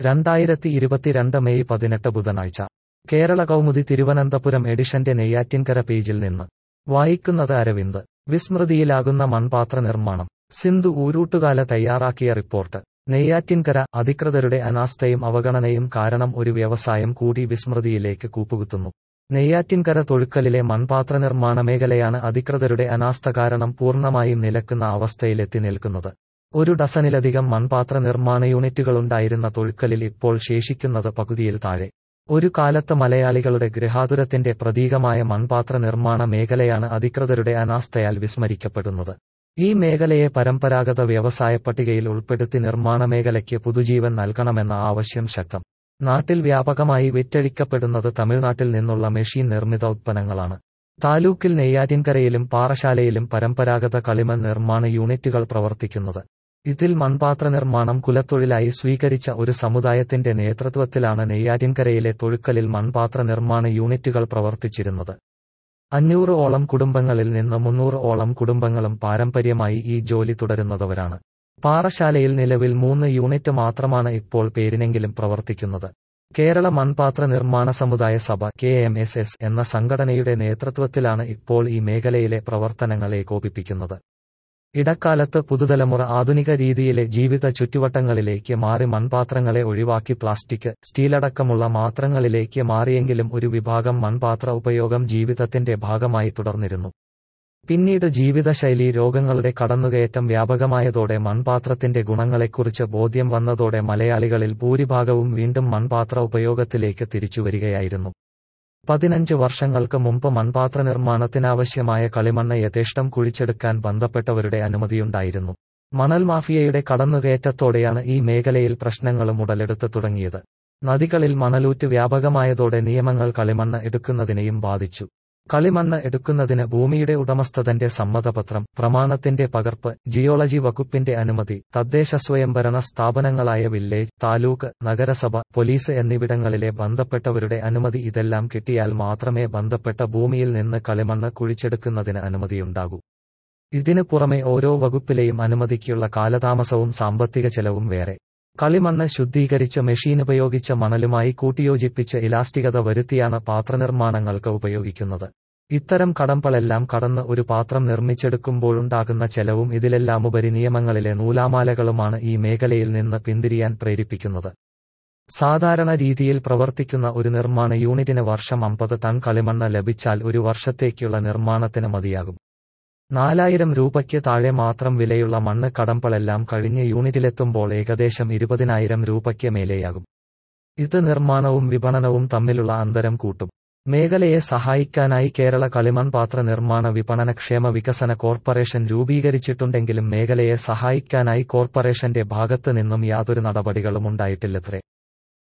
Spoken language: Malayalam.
രണ്ടായിരത്തി ഇരുപത്തിരണ്ട് മെയ് പതിനെട്ട് ബുധനാഴ്ച കേരള കൗമുദി തിരുവനന്തപുരം എഡിഷന്റെ നെയ്യാറ്റിൻകര പേജിൽ നിന്ന് വായിക്കുന്നത് അരവിന്ദ് വിസ്മൃതിയിലാകുന്ന മൺപാത്ര നിർമ്മാണം സിന്ധു ഊരൂട്ടുകാല തയ്യാറാക്കിയ റിപ്പോർട്ട് നെയ്യാറ്റിൻകര അധികൃതരുടെ അനാസ്ഥയും അവഗണനയും കാരണം ഒരു വ്യവസായം കൂടി വിസ്മൃതിയിലേക്ക് കൂപ്പുകുത്തുന്നു നെയ്യാറ്റിൻകര തൊഴുക്കലിലെ മൺപാത്ര നിർമ്മാണ മേഖലയാണ് അധികൃതരുടെ അനാസ്ഥ കാരണം പൂർണ്ണമായും നിലക്കുന്ന അവസ്ഥയിലെത്തി നിൽക്കുന്നത് ഒരു ഡസനിലധികം മൺപാത്ര നിർമ്മാണ യൂണിറ്റുകളുണ്ടായിരുന്ന തൊഴുക്കലിൽ ഇപ്പോൾ ശേഷിക്കുന്നത് പകുതിയിൽ താഴെ ഒരു കാലത്ത് മലയാളികളുടെ ഗൃഹാതുരത്തിന്റെ പ്രതീകമായ മൺപാത്ര നിർമ്മാണ മേഖലയാണ് അധികൃതരുടെ അനാസ്ഥയാൽ വിസ്മരിക്കപ്പെടുന്നത് ഈ മേഖലയെ പരമ്പരാഗത വ്യവസായ പട്ടികയിൽ ഉൾപ്പെടുത്തി നിർമ്മാണ മേഖലയ്ക്ക് പുതുജീവൻ നൽകണമെന്ന ആവശ്യം ശക്തം നാട്ടിൽ വ്യാപകമായി വിറ്റഴിക്കപ്പെടുന്നത് തമിഴ്നാട്ടിൽ നിന്നുള്ള മെഷീൻ നിർമ്മിത ഉത്പന്നങ്ങളാണ് താലൂക്കിൽ നെയ്യാറ്റിൻകരയിലും പാറശാലയിലും പരമ്പരാഗത കളിമൺ നിർമ്മാണ യൂണിറ്റുകൾ പ്രവർത്തിക്കുന്നത് ഇതിൽ മൺപാത്ര നിർമ്മാണം കുലത്തൊഴിലായി സ്വീകരിച്ച ഒരു സമുദായത്തിന്റെ നേതൃത്വത്തിലാണ് നെയ്യാറ്റിൻകരയിലെ തൊഴുക്കലിൽ മൺപാത്ര നിർമ്മാണ യൂണിറ്റുകൾ പ്രവർത്തിച്ചിരുന്നത് അഞ്ഞൂറ് ഓളം കുടുംബങ്ങളിൽ നിന്ന് മുന്നൂറ് ഓളം കുടുംബങ്ങളും പാരമ്പര്യമായി ഈ ജോലി തുടരുന്നവരാണ് പാറശാലയിൽ നിലവിൽ മൂന്ന് യൂണിറ്റ് മാത്രമാണ് ഇപ്പോൾ പേരിനെങ്കിലും പ്രവർത്തിക്കുന്നത് കേരള മൺപാത്ര നിർമ്മാണ സമുദായ സഭ കെ എം എസ് എസ് എന്ന സംഘടനയുടെ നേതൃത്വത്തിലാണ് ഇപ്പോൾ ഈ മേഖലയിലെ പ്രവർത്തനങ്ങൾ ഏകോപിപ്പിക്കുന്നത് ഇടക്കാലത്ത് പുതുതലമുറ ആധുനിക രീതിയിലെ ജീവിത ചുറ്റുവട്ടങ്ങളിലേക്ക് മാറി മൺപാത്രങ്ങളെ ഒഴിവാക്കി പ്ലാസ്റ്റിക് സ്റ്റീലടക്കമുള്ള മാത്രങ്ങളിലേക്ക് മാറിയെങ്കിലും ഒരു വിഭാഗം മൺപാത്ര ഉപയോഗം ജീവിതത്തിന്റെ ഭാഗമായി തുടർന്നിരുന്നു പിന്നീട് ജീവിതശൈലീ രോഗങ്ങളുടെ കടന്നുകയറ്റം വ്യാപകമായതോടെ മൺപാത്രത്തിന്റെ ഗുണങ്ങളെക്കുറിച്ച് ബോധ്യം വന്നതോടെ മലയാളികളിൽ ഭൂരിഭാഗവും വീണ്ടും മൺപാത്ര ഉപയോഗത്തിലേക്ക് തിരിച്ചുവരികയായിരുന്നു പതിനഞ്ച് വർഷങ്ങൾക്ക് മുമ്പ് മൺപാത്ര നിർമ്മാണത്തിനാവശ്യമായ കളിമണ്ണ് യഥേഷ്ടം കുഴിച്ചെടുക്കാൻ ബന്ധപ്പെട്ടവരുടെ അനുമതിയുണ്ടായിരുന്നു മണൽ മാഫിയയുടെ കടന്നുകയറ്റത്തോടെയാണ് ഈ മേഖലയിൽ പ്രശ്നങ്ങളും ഉടലെടുത്ത് തുടങ്ങിയത് നദികളിൽ മണലൂറ്റ് വ്യാപകമായതോടെ നിയമങ്ങൾ കളിമണ്ണ് എടുക്കുന്നതിനെയും ബാധിച്ചു കളിമണ്ണ് എടുക്കുന്നതിന് ഭൂമിയുടെ ഉടമസ്ഥതന്റെ സമ്മതപത്രം പ്രമാണത്തിന്റെ പകർപ്പ് ജിയോളജി വകുപ്പിന്റെ അനുമതി തദ്ദേശ സ്വയംഭരണ സ്ഥാപനങ്ങളായ വില്ലേജ് താലൂക്ക് നഗരസഭ പോലീസ് എന്നിവിടങ്ങളിലെ ബന്ധപ്പെട്ടവരുടെ അനുമതി ഇതെല്ലാം കിട്ടിയാൽ മാത്രമേ ബന്ധപ്പെട്ട ഭൂമിയിൽ നിന്ന് കളിമണ്ണ് കുഴിച്ചെടുക്കുന്നതിന് അനുമതിയുണ്ടാകൂ ഇതിനു പുറമെ ഓരോ വകുപ്പിലെയും അനുമതിക്കുള്ള കാലതാമസവും സാമ്പത്തിക ചെലവും വേറെ കളിമണ്ണ് ശുദ്ധീകരിച്ച് മെഷീൻ ഉപയോഗിച്ച മണലുമായി കൂട്ടിയോജിപ്പിച്ച് ഇലാസ്റ്റികത വരുത്തിയാണ് പാത്രനിർമ്മാണങ്ങൾക്ക് ഉപയോഗിക്കുന്നത് ഇത്തരം കടമ്പളെല്ലാം കടന്ന് ഒരു പാത്രം നിർമ്മിച്ചെടുക്കുമ്പോഴുണ്ടാകുന്ന ചെലവും ഇതിലെല്ലാമുപരി നിയമങ്ങളിലെ നൂലാമാലകളുമാണ് ഈ മേഖലയിൽ നിന്ന് പിന്തിരിയാൻ പ്രേരിപ്പിക്കുന്നത് സാധാരണ രീതിയിൽ പ്രവർത്തിക്കുന്ന ഒരു നിർമ്മാണ യൂണിറ്റിന് വർഷം അമ്പത് ടൺ കളിമണ്ണ് ലഭിച്ചാൽ ഒരു വർഷത്തേക്കുള്ള നിർമ്മാണത്തിന് മതിയാകും നാലായിരം രൂപയ്ക്ക് താഴെ മാത്രം വിലയുള്ള മണ്ണ് കടമ്പളെല്ലാം കഴിഞ്ഞ് യൂണിറ്റിലെത്തുമ്പോൾ ഏകദേശം ഇരുപതിനായിരം രൂപയ്ക്ക് മേലെയാകും ഇത് നിർമ്മാണവും വിപണനവും തമ്മിലുള്ള അന്തരം കൂട്ടും മേഖലയെ സഹായിക്കാനായി കേരള കളിമൺ പാത്ര നിർമ്മാണ വിപണന ക്ഷേമ വികസന കോർപ്പറേഷൻ രൂപീകരിച്ചിട്ടുണ്ടെങ്കിലും മേഖലയെ സഹായിക്കാനായി കോർപ്പറേഷന്റെ ഭാഗത്ത് നിന്നും യാതൊരു നടപടികളും ഉണ്ടായിട്ടില്ലത്രേ